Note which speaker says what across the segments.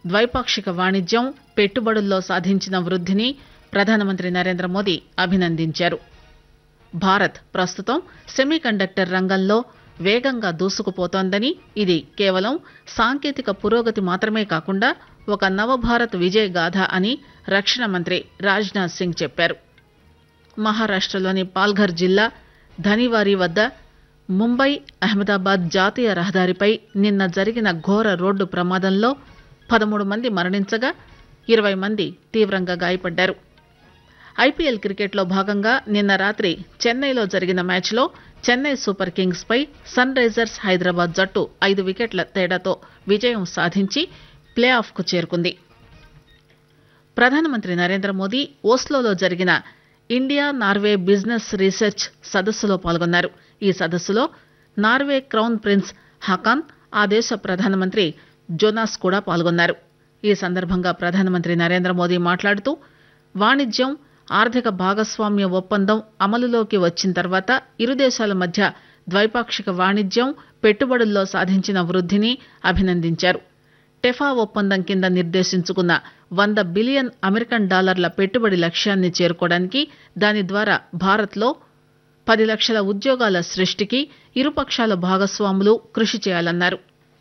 Speaker 1: ద్వైపాక్షిక వాణిజ్యం పెట్టుబడుల్లో సాధించిన వృద్ధిని ప్రధానమంత్రి నరేంద్ర మోదీ అభినందించారు భారత్ ప్రస్తుతం సెమీకండక్టర్ రంగంలో వేగంగా దూసుకుపోతోందని ఇది కేవలం సాంకేతిక పురోగతి మాత్రమే కాకుండా ఒక నవభారత్ విజయ గాథ అని రక్షణ మంత్రి రాజ్నాథ్ సింగ్ చెప్పారు మహారాష్టలోని పాల్ఘర్ జిల్లా ధనివారి వద్ద ముంబై అహ్మదాబాద్ జాతీయ రహదారిపై నిన్న జరిగిన ఘోర రోడ్డు ప్రమాదంలో పదమూడు మంది మరణించగా ఇరవై మంది తీవ్రంగా గాయపడ్డారు ఐపీఎల్ క్రికెట్లో భాగంగా నిన్న రాత్రి చెన్నైలో జరిగిన మ్యాచ్లో చెన్నై సూపర్ కింగ్స్ పై సన్ రైజర్స్ హైదరాబాద్ జట్టు ఐదు వికెట్ల తేడాతో విజయం సాధించి ప్లే ఆఫ్ కు చేరుకుంది ప్రధానమంత్రి నరేంద్ర మోదీ ఓస్లోలో జరిగిన ఇండియా నార్వే బిజినెస్ రీసెర్చ్ సదస్సులో పాల్గొన్నారు ఈ సదస్సులో నార్వే క్రౌన్ ప్రిన్స్ హకాన్ ఆ దేశ ప్రధానమంత్రి జోనాస్ కూడా పాల్గొన్నారు ఈ సందర్భంగా ప్రధానమంత్రి నరేంద్ర మోదీ మాట్లాడుతూ వాణిజ్యం ఆర్థిక భాగస్వామ్య ఒప్పందం అమలులోకి వచ్చిన తర్వాత ఇరు దేశాల మధ్య ద్వైపాక్షిక వాణిజ్యం పెట్టుబడుల్లో సాధించిన వృద్ధిని అభినందించారు టెఫా ఒప్పందం కింద నిర్దేశించుకున్న వంద బిలియన్ అమెరికన్ డాలర్ల పెట్టుబడి లక్ష్యాన్ని చేరుకోవడానికి దాని ద్వారా భారత్లో పది లక్షల ఉద్యోగాల సృష్టికి ఇరుపక్షాల భాగస్వాములు కృషి చేయాలన్నారు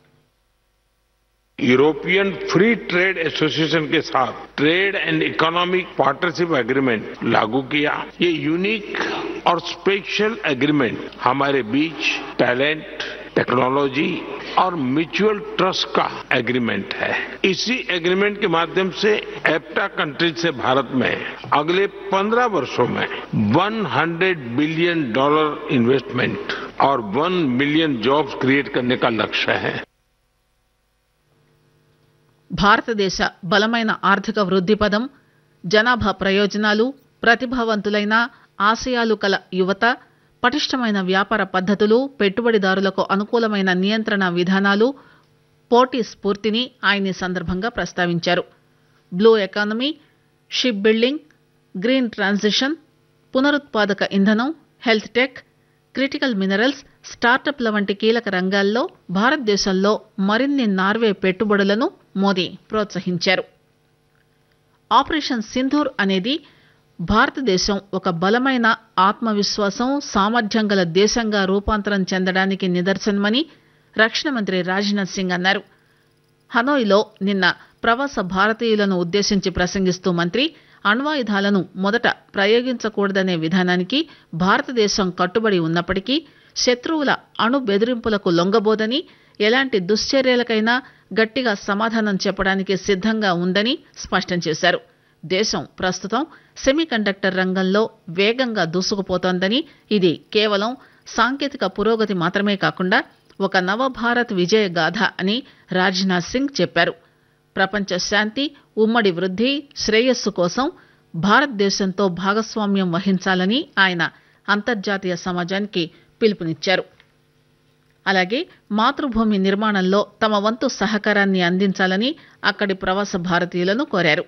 Speaker 2: यूरोपियन फ्री ट्रेड एसोसिएशन के साथ trade and economic partnership agreement लागू किया ये यूनिक और स्पेशल एग्रीमेंट हमारे बीच टैलेंट टेक्नोलॉजी और म्यूचुअल ट्रस्ट का एग्रीमेंट है इसी एग्रीमेंट के माध्यम से एप्टा कंट्रीज से भारत में अगले 15 वर्षों में 100 बिलियन डॉलर इन्वेस्टमेंट और 1 मिलियन जॉब्स क्रिएट करने का लक्ष्य है
Speaker 1: భారతదేశ బలమైన ఆర్థిక వృద్ధి పదం జనాభా ప్రయోజనాలు ప్రతిభావంతులైన ఆశయాలు కల యువత పటిష్టమైన వ్యాపార పద్ధతులు పెట్టుబడిదారులకు అనుకూలమైన నియంత్రణ విధానాలు పోటీ స్ఫూర్తిని ఆయన ఈ సందర్భంగా ప్రస్తావించారు blue economy ship building green transition పునరుత్పాదక ఇంధనం హెల్త్ టెక్ క్రిటికల్ మినరల్స్ స్టార్టప్ల వంటి కీలక రంగాల్లో భారతదేశంలో మరిన్ని నార్వే పెట్టుబడులను మోదీ ప్రోత్సహించారు ఆపరేషన్ సింధూర్ అనేది భారతదేశం ఒక బలమైన ఆత్మవిశ్వాసం సామర్థ్యం గల దేశంగా రూపాంతరం చెందడానికి నిదర్శనమని రక్షణ మంత్రి రాజ్నాథ్ సింగ్ అన్నారు హనోయిలో నిన్న ప్రవాస భారతీయులను ఉద్దేశించి ప్రసంగిస్తూ మంత్రి అణ్వాయుధాలను మొదట ప్రయోగించకూడదనే విధానానికి భారతదేశం కట్టుబడి ఉన్నప్పటికీ శత్రువుల అణు బెదిరింపులకు లొంగబోదని ఎలాంటి దుశ్చర్యలకైనా గట్టిగా సమాధానం చెప్పడానికి సిద్ధంగా ఉందని స్పష్టం చేశారు దేశం ప్రస్తుతం సెమీకండక్టర్ రంగంలో వేగంగా దూసుకుపోతోందని ఇది కేవలం సాంకేతిక పురోగతి మాత్రమే కాకుండా ఒక నవభారత్ విజయ గాథ అని రాజ్నాథ్ సింగ్ చెప్పారు ప్రపంచ శాంతి ఉమ్మడి వృద్ధి శ్రేయస్సు కోసం భారతదేశంతో భాగస్వామ్యం వహించాలని ఆయన అంతర్జాతీయ సమాజానికి పిలుపునిచ్చారు అలాగే మాతృభూమి నిర్మాణంలో తమ వంతు సహకారాన్ని అందించాలని అక్కడి ప్రవాస భారతీయులను కోరారు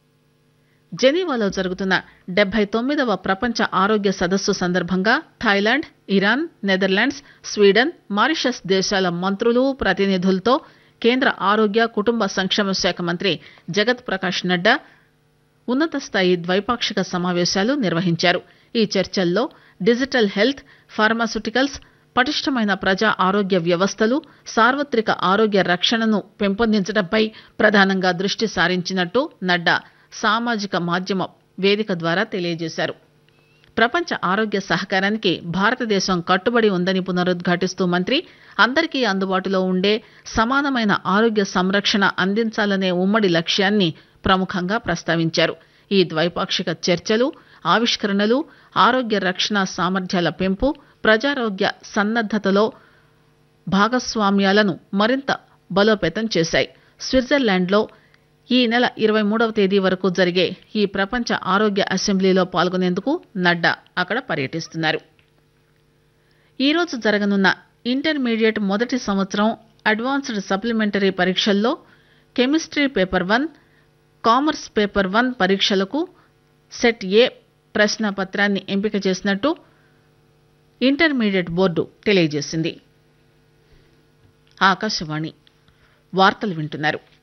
Speaker 1: జెనీవాలో జరుగుతున్న డెబ్బై తొమ్మిదవ ప్రపంచ ఆరోగ్య సదస్సు సందర్భంగా Thailand Iran Netherlands Sweden Mauritius దేశాల మంత్రులు ప్రతినిధులతో కేంద్ర ఆరోగ్య కుటుంబ సంక్షేమ శాఖ మంత్రి జగత్ ప్రకాష్ నడ్డా ఉన్నత స్థాయి ద్వైపాక్షిక సమావేశాలు నిర్వహించారు ఈ చర్చల్లో డిజిటల్ హెల్త్ ఫార్మాస్యూటికల్స్ పటిష్టమైన ప్రజా ఆరోగ్య వ్యవస్థలు సార్వత్రిక ఆరోగ్య రక్షణను పెంపొందించడంపై ప్రధానంగా దృష్టి సారించినట్టు నడ్డా సామాజిక మాధ్యమ వేదిక ద్వారా తెలియజేశారు ప్రపంచ ఆరోగ్య సహకారానికి భారతదేశం కట్టుబడి ఉందని పునరుద్ఘాటిస్తూ మంత్రి అందరికీ అందుబాటులో ఉండే సమానమైన ఆరోగ్య సంరక్షణ అందించాలనే ఉమ్మడి లక్ష్యాన్ని ప్రముఖంగా ప్రస్తావించారు ఈ ద్వైపాక్షిక చర్చలు ఆవిష్కరణలు ఆరోగ్య రక్షణ సామర్థ్యాల పెంపు ప్రజారోగ్య సన్నద్దతలో భాగస్వామ్యాలను మరింత బలోపేతం చేశాయి స్విట్జర్లాండ్లో ఈ నెల ఇరవై మూడవ తేదీ వరకు జరిగే ఈ ప్రపంచ ఆరోగ్య అసెంబ్లీలో పాల్గొనేందుకు నడ్డా అక్కడ పర్యటిస్తున్నారు ఈరోజు జరగనున్న ఇంటర్మీడియట్ మొదటి సంవత్సరం అడ్వాన్స్డ్ సప్లిమెంటరీ పరీక్షల్లో chemistry paper one commerce paper one పరీక్షలకు సెట్ ఏ ప్రశ్న పత్రాన్ని ఎంపిక చేసినట్టు ఇంటర్మీడియట్ బోర్డు తెలియజేసింది ఆకాశవాణి వార్తలు వింటున్నారు